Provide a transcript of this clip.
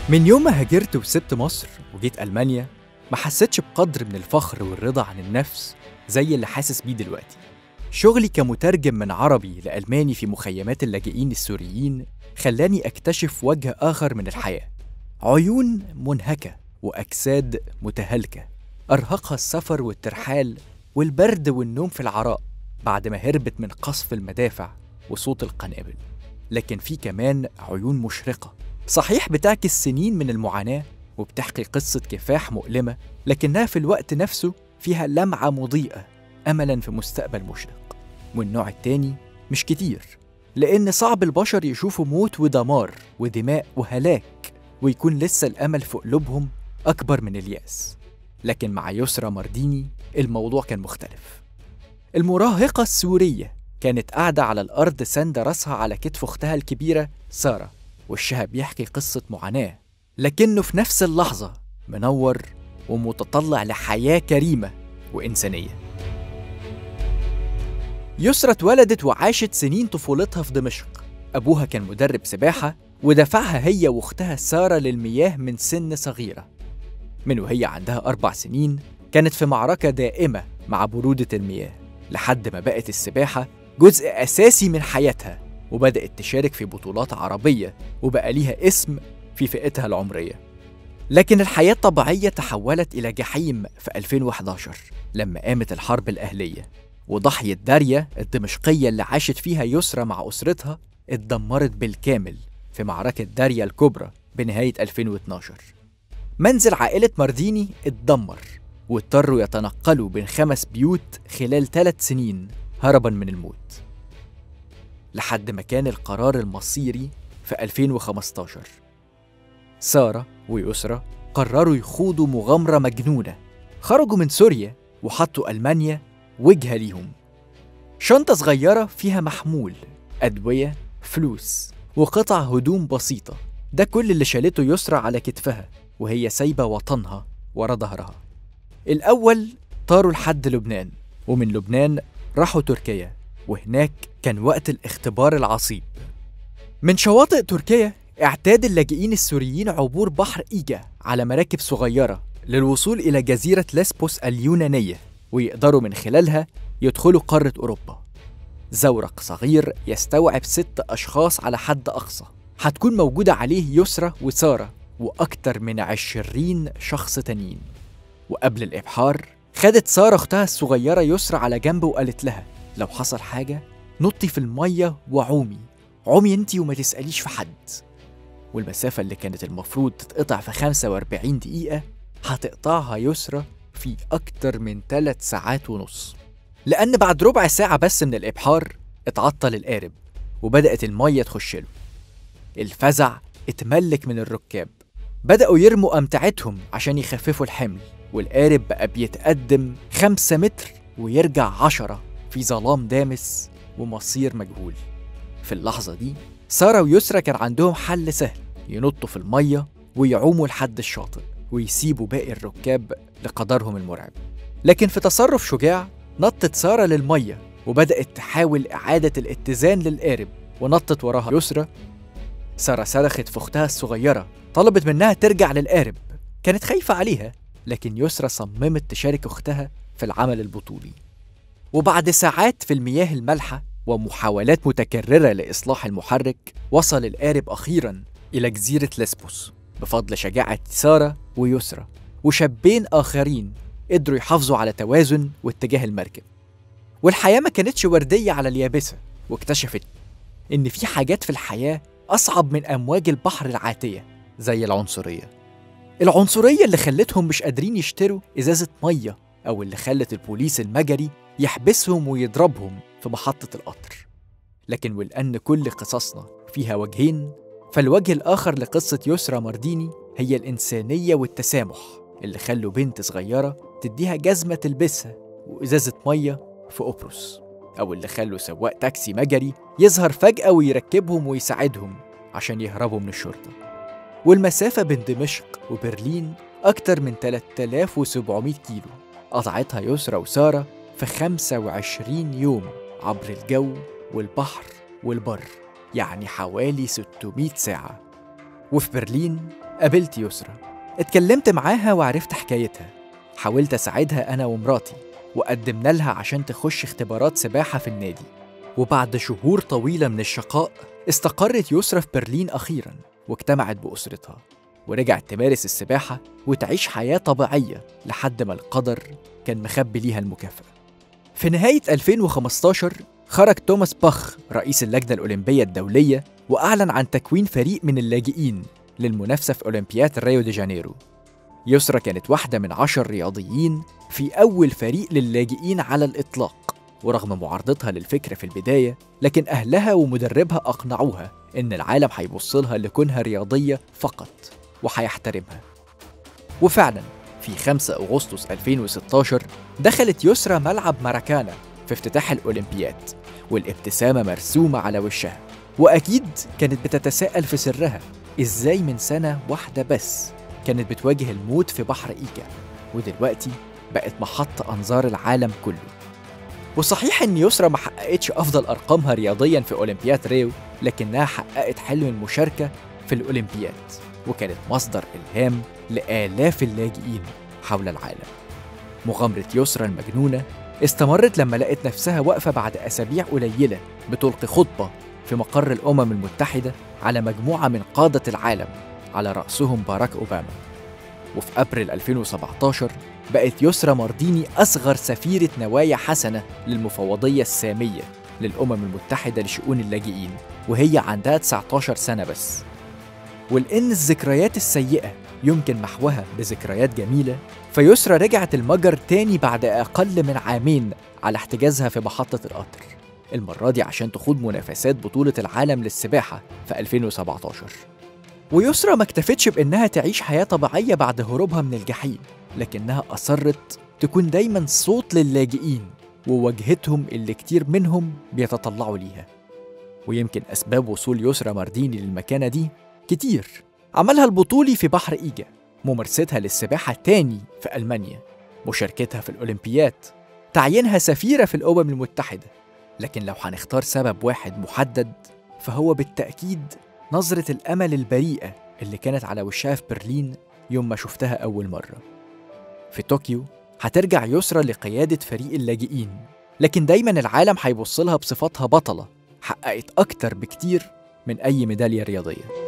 من يوم ما هاجرت وسبت مصر وجيت ألمانيا ما حسيتش بقدر من الفخر والرضا عن النفس زي اللي حاسس بيه دلوقتي شغلي كمترجم من عربي لألماني في مخيمات اللاجئين السوريين خلاني أكتشف وجه آخر من الحياة عيون منهكة وأجساد متهالكة أرهقها السفر والترحال والبرد والنوم في العراء بعد ما هربت من قصف المدافع وصوت القنابل لكن في كمان عيون مشرقة صحيح بتعكس سنين من المعاناة وبتحكي قصة كفاح مؤلمة لكنها في الوقت نفسه فيها لمعة مضيئة أملا في مستقبل مشرق والنوع التاني مش كتير لأن صعب البشر يشوفوا موت ودمار ودماء وهلاك ويكون لسه الأمل في قلوبهم أكبر من اليأس لكن مع يسرى مرديني الموضوع كان مختلف المراهقة السورية كانت قاعدة على الأرض ساندة راسها على كتف أختها الكبيرة سارة وشها بيحكي قصة معاناة لكنه في نفس اللحظة منور ومتطلع لحياة كريمة وإنسانية يسرى اتولدت وعاشت سنين طفولتها في دمشق أبوها كان مدرب سباحة ودفعها هي واختها سارة للمياه من سن صغيرة من وهي عندها أربع سنين كانت في معركة دائمة مع برودة المياه لحد ما بقت السباحة جزء أساسي من حياتها وبدأت تشارك في بطولات عربية وبقى ليها اسم في فئتها العمرية لكن الحياة الطبيعية تحولت إلى جحيم في 2011 لما قامت الحرب الأهلية وضحية داريا الدمشقية اللي عاشت فيها يسرى مع أسرتها اتدمرت بالكامل في معركة داريا الكبرى بنهاية 2012 منزل عائلة مارديني اتدمر واضطروا يتنقلوا بين خمس بيوت خلال ثلاث سنين هربا من الموت لحد ما كان القرار المصيري في 2015 سارة ويسرى قرروا يخوضوا مغامرة مجنونة خرجوا من سوريا وحطوا ألمانيا وجهة ليهم شنطة صغيرة فيها محمول أدوية فلوس وقطع هدوم بسيطة ده كل اللي شالته يسرى على كتفها وهي سايبة وطنها ورا ظهرها الأول طاروا لحد لبنان ومن لبنان راحوا تركيا وهناك كان وقت الاختبار العصيب من شواطئ تركيا اعتاد اللاجئين السوريين عبور بحر إيجا على مراكب صغيرة للوصول إلى جزيرة ليسبوس اليونانية ويقدروا من خلالها يدخلوا قارة أوروبا زورق صغير يستوعب ست أشخاص على حد أقصى هتكون موجودة عليه يسرى وسارة وأكتر من عشرين شخص تانيين وقبل الإبحار خدت سارة أختها الصغيرة يسرى على جنب وقالت لها لو حصل حاجة نطي في المية وعومي عومي انتي وما تسأليش في حد والمسافة اللي كانت المفروض تتقطع في 45 دقيقة هتقطعها يسرى في أكتر من 3 ساعات ونص لأن بعد ربع ساعة بس من الإبحار اتعطل القارب وبدأت المية تخش له الفزع اتملك من الركاب بدأوا يرموا أمتعتهم عشان يخففوا الحمل والقارب بقى بيتقدم خمسة متر ويرجع عشرة في ظلام دامس ومصير مجهول في اللحظة دي سارة ويسرى كان عندهم حل سهل ينطوا في المية ويعوموا لحد الشاطئ ويسيبوا باقي الركاب لقدرهم المرعب لكن في تصرف شجاع نطت سارة للمية وبدأت تحاول إعادة الاتزان للقارب ونطت وراها يسرى سارة صرخت في أختها الصغيرة طلبت منها ترجع للقارب كانت خايفة عليها لكن يسرى صممت تشارك أختها في العمل البطولي وبعد ساعات في المياه المالحة ومحاولات متكررة لإصلاح المحرك وصل القارب أخيرا إلى جزيرة ليسبوس بفضل شجاعة سارة ويسرى وشابين آخرين قدروا يحافظوا على توازن واتجاه المركب والحياة ما كانتش وردية على اليابسة واكتشفت إن في حاجات في الحياة أصعب من أمواج البحر العاتية زي العنصرية العنصرية اللي خلتهم مش قادرين يشتروا إزازة مية أو اللي خلت البوليس المجري يحبسهم ويضربهم في محطة القطر لكن ولأن كل قصصنا فيها وجهين فالوجه الآخر لقصة يسرى مرديني هي الإنسانية والتسامح اللي خلوا بنت صغيرة تديها جزمة تلبسها وإزازة مية في قبرص أو اللي خلوا سواق تاكسي مجري يظهر فجأة ويركبهم ويساعدهم عشان يهربوا من الشرطة والمسافة بين دمشق وبرلين أكتر من 3700 كيلو قطعتها يسرى وسارة في 25 يوم عبر الجو والبحر والبر يعني حوالي 600 ساعة وفي برلين قابلت يسرا اتكلمت معاها وعرفت حكايتها حاولت أساعدها أنا ومراتي وقدمنا لها عشان تخش اختبارات سباحة في النادي وبعد شهور طويلة من الشقاء استقرت يسرا في برلين أخيرا واجتمعت بأسرتها ورجعت تمارس السباحة وتعيش حياة طبيعية لحد ما القدر كان مخبي ليها المكافأة في نهاية 2015 خرج توماس باخ رئيس اللجنة الأولمبية الدولية وأعلن عن تكوين فريق من اللاجئين للمنافسة في أولمبياد ريو دي جانيرو يسرا كانت واحدة من عشر رياضيين في أول فريق للاجئين على الإطلاق ورغم معارضتها للفكرة في البداية لكن أهلها ومدربها أقنعوها إن العالم هيبص لها لكونها رياضية فقط وهيحترمها وفعلا في 5 أغسطس 2016 دخلت يسرا ملعب ماراكانا في افتتاح الأولمبياد والابتسامة مرسومة على وشها وأكيد كانت بتتساءل في سرها إزاي من سنة واحدة بس كانت بتواجه الموت في بحر إيكا ودلوقتي بقت محط أنظار العالم كله وصحيح إن يسرا ما حققتش أفضل أرقامها رياضيا في أولمبياد ريو لكنها حققت حلم المشاركة في الأولمبياد وكانت مصدر إلهام لآلاف اللاجئين حول العالم مغامرة يسرا المجنونة استمرت لما لقت نفسها واقفة بعد أسابيع قليلة بتلقي خطبة في مقر الأمم المتحدة على مجموعة من قادة العالم على رأسهم باراك أوباما وفي أبريل 2017 بقت يسرا مارديني أصغر سفيرة نوايا حسنة للمفوضية السامية للأمم المتحدة لشؤون اللاجئين وهي عندها 19 سنة بس ولأن الذكريات السيئة يمكن محوها بذكريات جميلة فيسرا رجعت المجر تاني بعد أقل من عامين على احتجازها في محطة القطر المرة دي عشان تخوض منافسات بطولة العالم للسباحة في 2017 ويسرا ما اكتفتش بإنها تعيش حياة طبيعية بعد هروبها من الجحيم لكنها أصرت تكون دايما صوت للاجئين وواجهتهم اللي كتير منهم بيتطلعوا ليها ويمكن أسباب وصول يسرا مارديني للمكانة دي كتير عملها البطولي في بحر إيجا ممارستها للسباحة تاني في ألمانيا مشاركتها في الأولمبياد تعيينها سفيرة في الأمم المتحدة لكن لو هنختار سبب واحد محدد فهو بالتأكيد نظرة الأمل البريئة اللي كانت على وشها في برلين يوم ما شفتها أول مرة في طوكيو هترجع يسرا لقيادة فريق اللاجئين لكن دايما العالم هيبص لها بصفاتها بطلة حققت أكتر بكتير من أي ميدالية رياضية